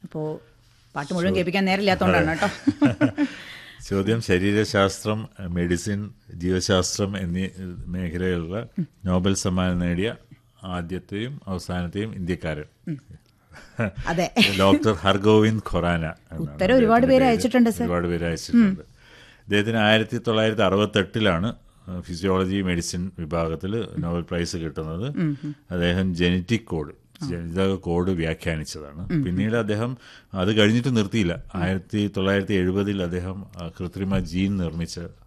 അപ്പോൾ പാട്ട് മുഴുവൻ കേൾപ്പിക്കാൻ നേരമില്ലാത്തതുകൊണ്ടാണ് കേട്ടോ ചോദ്യം ശരീരശാസ്ത്രം മെഡിസിൻ ജീവശാസ്ത്രം എന്നീ മേഖലകളിലുള്ള നോബൽ സമ്മാനം നേടിയ ആദ്യത്തെയും അവസാനത്തെയും ഇന്ത്യക്കാരൻ അതെ ഡോക്ടർ ഹർഗോവിന്ദ് ഖൊറാന എന്നാണ് ഉത്തരം ഒരുപാട് പേര് അദ്ദേഹത്തിന്റെ അയച്ചിട്ടുണ്ട് പേര്. സർ. ഒരുപാട് പേര് അയച്ചിട്ടുണ്ട് അദ്ദേഹത്തിന് ആയിരത്തി തൊള്ളായിരത്തി അറുപത്തെട്ടിലാണ് ഫിസിയോളജി മെഡിസിൻ വിഭാഗത്തിൽ നോബൽ പ്രൈസ് കിട്ടുന്നത് അദ്ദേഹം ജനറ്റിക് കോഡ് ജനിതക കോഡ് വ്യാഖ്യാനിച്ചതാണ് പിന്നീട് അദ്ദേഹം അത് കഴിഞ്ഞിട്ട് നിർത്തിയില്ല ആയിരത്തി തൊള്ളായിരത്തി എഴുപതിൽ അദ്ദേഹം ആ, കൃത്രിമ ജീൻ നിർമ്മിച്ച